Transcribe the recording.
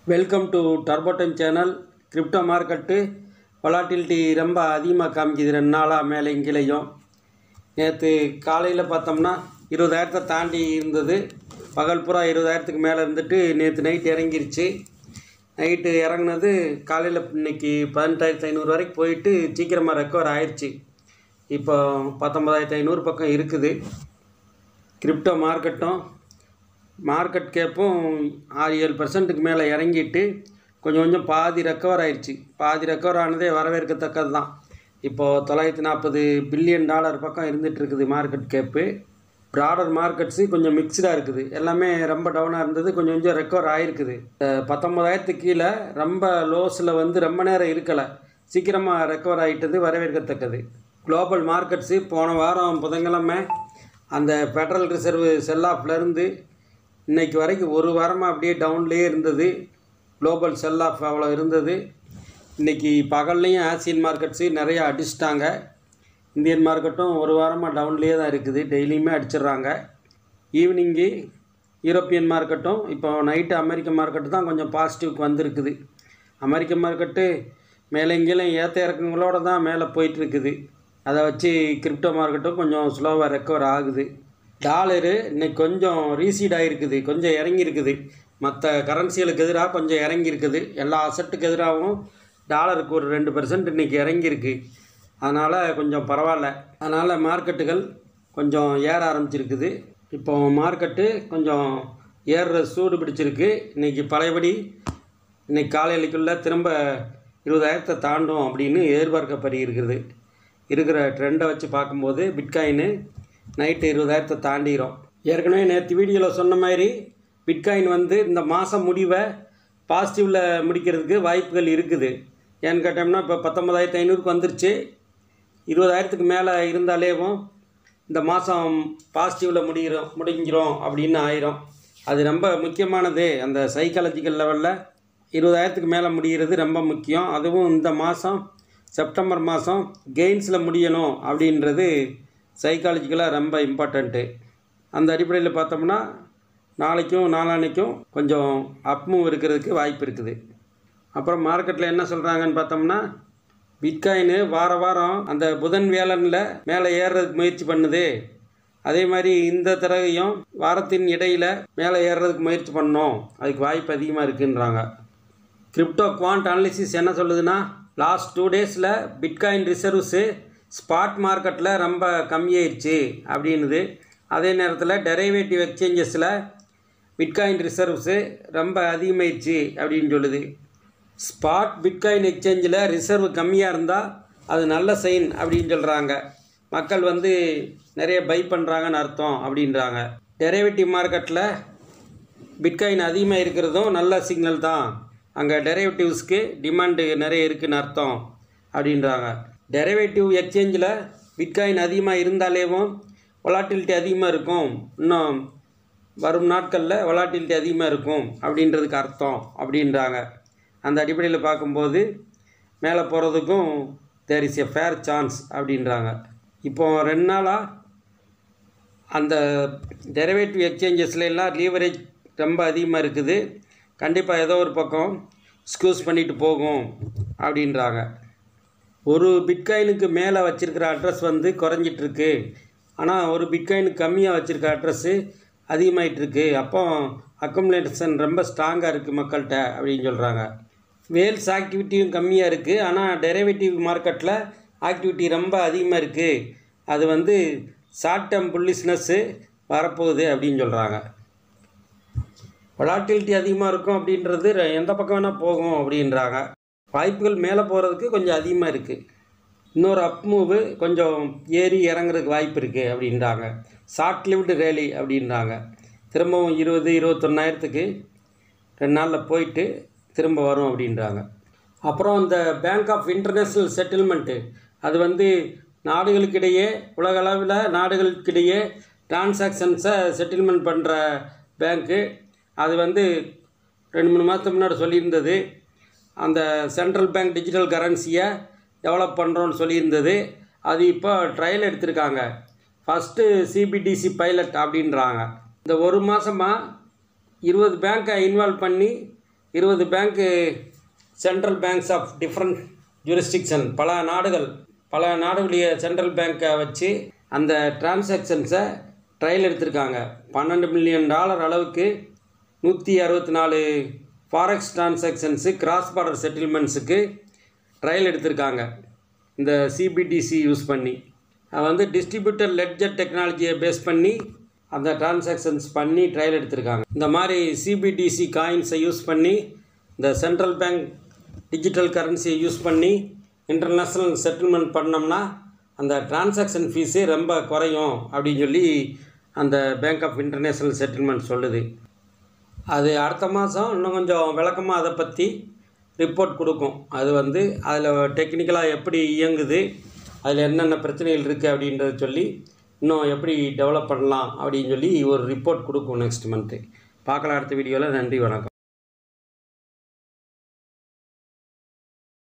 welcome to turbo time channel crypto market volatility ரொம்ப அதிகமாக காமிக்குது ரெண்டு நாளாக மேலே கீழேயும் நேற்று காலையில் பார்த்தோம்னா இருபதாயிரத்தை தாண்டி இருந்தது பகல் பூரா இருபதாயிரத்துக்கு மேலே இருந்துட்டு நேற்று நைட் இறங்கிருச்சு நைட்டு இறங்குனது காலையில் இன்னைக்கு பதினெட்டாயிரத்து ஐநூறு வரைக்கும் போயிட்டு சீக்கிரமாக ரெக்கவர் ஆயிடுச்சு இப்போ பத்தொம்பதாயிரத்து ஐநூறு பக்கம் இருக்குது கிரிப்டோ மார்க்கெட்டும் மார்க்கெட் கேப்பும் ஆறு ஏழு பர்சன்ட்டுக்கு மேலே இறங்கிட்டு கொஞ்சம் கொஞ்சம் பாதி ரெக்கவர் ஆயிடுச்சு பாதி ரெக்கவர் ஆனதே வரவேற்கத்தக்கது தான் இப்போது தொள்ளாயிரத்தி நாற்பது பில்லியன் டாலர் பக்கம் இருந்துட்டு இருக்குது மார்க்கெட் கேப்பு ப்ராடர் மார்க்கெட்ஸு கொஞ்சம் மிக்சடாக இருக்குது எல்லாமே ரொம்ப டவுனாக இருந்தது கொஞ்சம் கொஞ்சம் ரெக்கவர் ஆகிருக்குது பத்தொம்பதாயிரத்துக்கு கீழே ரொம்ப லோஸில் வந்து ரொம்ப நேரம் இருக்கலை சீக்கிரமாக ரெக்கவர் ஆகிட்டது வரவேற்கத்தக்கது குளோபல் மார்க்கெட்ஸு போன வாரம் புதன்கிழமை அந்த ஃபெடரல் ரிசர்வ் செல் ஆஃப்லேருந்து இன்னைக்கு வரைக்கும் ஒரு வாரமாக அப்படியே டவுன்லேயே இருந்தது குளோபல் செல் ஆஃப் அவ்வளோ இருந்தது இன்றைக்கி பகல்லையும் ஆசியன் மார்க்கெட்ஸு நிறையா அடிச்சிட்டாங்க இந்தியன் மார்க்கெட்டும் ஒரு வாரமாக டவுன்லேயே தான் இருக்குது டெய்லியுமே அடிச்சிடுறாங்க ஈவினிங்கு யூரோப்பியன் மார்க்கெட்டும் இப்போ நைட்டு அமெரிக்க மார்க்கெட்டு தான் கொஞ்சம் பாசிட்டிவ்க்கு வந்திருக்குது அமெரிக்க மார்க்கெட்டு மேலே கீழே ஏற்ற இறக்கங்களோட தான் மேலே போயிட்டுருக்குது அதை வச்சு கிரிப்டோ மார்க்கெட்டும் கொஞ்சம் ஸ்லோவாக ரெக்கவர் ஆகுது டாலரு இன்னைக்கு கொஞ்சம் ரீசீட் ஆகிருக்குது கொஞ்சம் இறங்கியிருக்குது மற்ற கரன்சிகளுக்கு எதிராக கொஞ்சம் இறங்கியிருக்குது எல்லா அசட்டுக்கு எதிராகவும் டாலருக்கு ஒரு ரெண்டு பர்சன்ட் இன்றைக்கி இறங்கியிருக்கு அதனால் கொஞ்சம் பரவாயில்ல அதனால் மார்க்கெட்டுகள் கொஞ்சம் ஏற ஆரம்பிச்சிருக்குது இப்போ மார்க்கெட்டு கொஞ்சம் ஏறுற சூடு பிடிச்சிருக்கு இன்றைக்கி பழையபடி இன்னைக்கு காலையிலக்குள்ளே திரும்ப இருபதாயிரத்தை தாண்டும் அப்படின்னு எதிர்பார்க்கப்படுகிறது இருக்கிற ட்ரெண்டை வச்சு பார்க்கும்போது பிட்காயின்னு நைட்டு இருபதாயிரத்தை தாண்டிடும் ஏற்கனவே நேற்று வீடியோவில் சொன்ன மாதிரி பிட்காயின் வந்து இந்த மாதம் முடிவை பாசிட்டிவில் முடிக்கிறதுக்கு வாய்ப்புகள் இருக்குது ஏன்னு கேட்டோம்னா இப்போ பத்தொம்பதாயிரத்து ஐநூறுக்கு வந்துருச்சு இருபதாயிரத்துக்கு மேலே இருந்தாலேவும் இந்த மாதம் பாசிட்டிவில் முடிகிறோம் முடிஞ்சிரும் அப்படின்னு ஆயிரும் அது ரொம்ப முக்கியமானது அந்த சைக்காலஜிக்கல் லெவலில் இருபதாயிரத்துக்கு மேலே முடிகிறது ரொம்ப முக்கியம் அதுவும் இந்த மாதம் செப்டம்பர் மாதம் கெயின்ஸில் முடியணும் அப்படின்றது சைக்காலஜிக்கலாக ரொம்ப இம்பார்ட்டண்ட்டு அந்த அடிப்படையில் பார்த்தோம்னா நாளைக்கும் நாளான்னைக்கும் கொஞ்சம் அப்மூவ் இருக்கிறதுக்கு வாய்ப்பு இருக்குது அப்புறம் மார்க்கெட்டில் என்ன சொல்கிறாங்கன்னு பார்த்தோம்னா பிட்காயினு வார வாரம் அந்த புதன் வேலனில் மேலே ஏறுறதுக்கு முயற்சி பண்ணுது அதே மாதிரி இந்த தடவையும் வாரத்தின் இடையில் மேலே ஏறுறதுக்கு முயற்சி பண்ணோம் அதுக்கு வாய்ப்பு அதிகமாக இருக்குன்றாங்க கிரிப்டோ குவான்ட் அனாலிசிஸ் என்ன சொல்லுதுன்னா லாஸ்ட் டூ டேஸில் பிட்காயின் ரிசர்வ்ஸு ஸ்பாட் மார்க்கெட்டில் ரொம்ப கம்மியாயிருச்சு அப்படின்னுது அதே நேரத்தில் டெரைவேட்டிவ் எக்ஸ்சேஞ்சஸில் பிட்காயின் ரிசர்வ்ஸு ரொம்ப அதிகமாயிடுச்சு அப்படின்னு சொல்லுது ஸ்பாட் பிட்காயின் எக்ஸ்சேஞ்சில் ரிசர்வ் கம்மியாக இருந்தால் அது நல்ல சைன் அப்படின்னு சொல்கிறாங்க மக்கள் வந்து நிறைய பை பண்ணுறாங்கன்னு அர்த்தம் அப்படின்றாங்க டெரைவேட்டிவ் மார்க்கெட்டில் பிட்காயின் அதிகமாக இருக்கிறதும் நல்ல சிக்னல் தான் அங்கே டெரைவேட்டிவ்ஸ்க்கு டிமாண்டு நிறைய இருக்குன்னு அர்த்தம் அப்படின்றாங்க டெரைவேட்டிவ் எக்ஸ்சேஞ்சில் பிட்காயின் அதிகமாக இருந்தாலேவும் வொலாட்டிலிட்டி அதிகமாக இருக்கும் இன்னும் வரும் நாட்களில் வொலாட்டிலிட்டி அதிகமாக இருக்கும் அப்படின்றதுக்கு அர்த்தம் அப்படின்றாங்க அந்த அடிப்படையில் பார்க்கும்போது மேலே போகிறதுக்கும் there is a fair chance அப்படின்றாங்க இப்போ ரெண்டு நாளாக அந்த டெரிவேட்டிவ் எக்ஸ்சேஞ்சஸ்ல எல்லாம் லீவரேஜ் ரொம்ப அதிகமாக இருக்குது கண்டிப்பாக ஏதோ ஒரு பக்கம் ஸ்கூஸ் பண்ணிட்டு போகும் அப்படின்றாங்க ஒரு பிட்காயினுக்கு மேலே வச்சுருக்கிற அட்ரஸ் வந்து குறைஞ்சிட்ருக்கு ஆனால் ஒரு பிட்காயினுக்கு கம்மியாக வச்சுருக்க அட்ரஸ்ஸு அதிகமாகிட்டுருக்கு அப்போ அக்கமுலேஷன் ரொம்ப ஸ்ட்ராங்காக இருக்குது மக்கள்கிட்ட அப்படின்னு சொல்கிறாங்க வேல்ஸ் ஆக்டிவிட்டியும் கம்மியாக இருக்குது ஆனால் டெரிவேட்டிவ் மார்க்கெட்டில் ஆக்டிவிட்டி ரொம்ப அதிகமாக இருக்குது அது வந்து ஷார்ட் டேர்ம் புல்லிஸ்னஸ்ஸு வரப்போகுது அப்படின்னு சொல்கிறாங்க வொலாட்டிலிட்டி அதிகமாக இருக்கும் அப்படின்றது ர- எந்த பக்கம் வேணால் போகும் அப்படின்றாங்க வாய்ப்புகள் மேலே போகிறதுக்கு கொஞ்சம் அதிகமாக இருக்குது இன்னொரு அப் மூவு கொஞ்சம் ஏறி இறங்குறதுக்கு வாய்ப்பு இருக்குது அப்படின்றாங்க ஷார்ட் லிவ்டு ரேலி அப்படின்றாங்க திரும்பவும் இருபது இருபத்தொன்னாயிரத்துக்கு ரெண்டு நாளில் போயிட்டு திரும்ப வரும் அப்படின்றாங்க அப்புறம் இந்த பேங்க் ஆஃப் இன்டர்நேஷ்னல் செட்டில்மெண்ட்டு அது வந்து நாடுகளுக்கிடையே உலகளவில் நாடுகளுக்கிடையே டிரான்சாக்ஷன்ஸை செட்டில்மெண்ட் பண்ணுற பேங்க்கு அது வந்து ரெண்டு மூணு மாதத்துக்கு முன்னாடி சொல்லியிருந்தது அந்த சென்ட்ரல் பேங்க் டிஜிட்டல் கரன்சியை டெவலப் பண்ணுறோன்னு சொல்லியிருந்தது அது இப்போ ட்ரையல் எடுத்திருக்காங்க ஃபஸ்ட்டு சிபிடிசி பைலட் அப்படின்றாங்க இந்த ஒரு மாதமாக இருபது பேங்க்கை இன்வால்வ் பண்ணி இருபது bank central banks of different jurisdiction பல நாடுகள் பல நாடுகளுடைய சென்ட்ரல் பேங்க்கை வச்சு அந்த டிரான்சாக்ஷன்ஸை ட்ரையல் எடுத்திருக்காங்க பன்னெண்டு மில்லியன் டாலர் அளவுக்கு நூற்றி அறுபத்தி நாலு ஃபாரெக்ஸ் டிரான்சாக்ஷன்ஸு கிராஸ் பார்டர் செட்டில்மெண்ட்ஸுக்கு ட்ரையல் எடுத்திருக்காங்க இந்த சிபிடிசி யூஸ் பண்ணி அது வந்து டிஸ்ட்ரிபியூட்டர் லெட்ஜர் டெக்னாலஜியை பேஸ் பண்ணி அந்த டிரான்சாக்ஷன்ஸ் பண்ணி ட்ரையல் எடுத்திருக்காங்க இந்த மாதிரி சிபிடிசி காயின்ஸை யூஸ் பண்ணி இந்த சென்ட்ரல் பேங்க் டிஜிட்டல் கரன்சியை யூஸ் பண்ணி இன்டர்நேஷ்னல் செட்டில்மெண்ட் பண்ணோம்னா அந்த டிரான்சாக்ஷன் ஃபீஸு ரொம்ப குறையும் அப்படின்னு சொல்லி அந்த பேங்க் ஆஃப் இன்டர்நேஷ்னல் செட்டில்மெண்ட் சொல்லுது அது அடுத்த மாதம் இன்னும் கொஞ்சம் விளக்கமாக அதை பற்றி ரிப்போர்ட் கொடுக்கும் அது வந்து அதில் டெக்னிக்கலாக எப்படி இயங்குது அதில் என்னென்ன பிரச்சனைகள் இருக்குது அப்படின்றத சொல்லி இன்னும் எப்படி டெவலப் பண்ணலாம் அப்படின்னு சொல்லி ஒரு ரிப்போர்ட் கொடுக்கும் நெக்ஸ்ட் மந்த்து பார்க்கலாம் அடுத்த வீடியோவில் நன்றி வணக்கம்